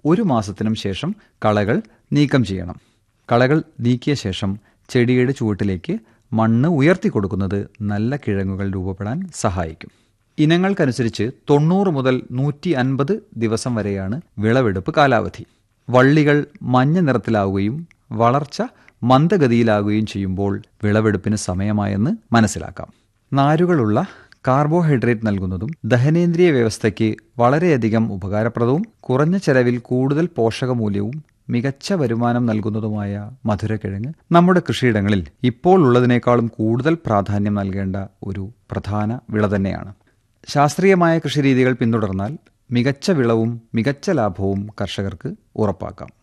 ഒരു മാസത്തിനും ശേഷം കളകൾ നീക്കം ചെയ്യണം കളകൾ നീക്കിയ ശേഷം ചെടിയുടെ ചുവട്ടിലേക്ക് മണ്ണ് ഉയർത്തി കൊടുക്കുന്നത് നല്ല കിഴങ്ങുകൾ രൂപപ്പെടാൻ സഹായിക്കും ഇനങ്ങൾക്കനുസരിച്ച് തൊണ്ണൂറ് മുതൽ നൂറ്റി അൻപത് ദിവസം വരെയാണ് വിളവെടുപ്പ് കാലാവധി വള്ളികൾ മഞ്ഞ നിറത്തിലാവുകയും വളർച്ച മന്ദഗതിയിലാകുകയും ചെയ്യുമ്പോൾ വിളവെടുപ്പിന് സമയമായെന്ന് മനസ്സിലാക്കാം നാരുകളുള്ള കാർബോഹൈഡ്രേറ്റ് നൽകുന്നതും ദഹനേന്ദ്രിയ വ്യവസ്ഥയ്ക്ക് വളരെയധികം ഉപകാരപ്രദവും കുറഞ്ഞ ചെലവിൽ കൂടുതൽ പോഷകമൂല്യവും മികച്ച വരുമാനം നൽകുന്നതുമായ മധുരക്കിഴങ്ങ് നമ്മുടെ കൃഷിയിടങ്ങളിൽ ഇപ്പോൾ ഉള്ളതിനേക്കാളും കൂടുതൽ പ്രാധാന്യം നൽകേണ്ട ഒരു പ്രധാന വിള തന്നെയാണ് ശാസ്ത്രീയമായ കൃഷിരീതികൾ പിന്തുടർന്നാൽ മികച്ച വിളവും മികച്ച ലാഭവും കർഷകർക്ക് ഉറപ്പാക്കാം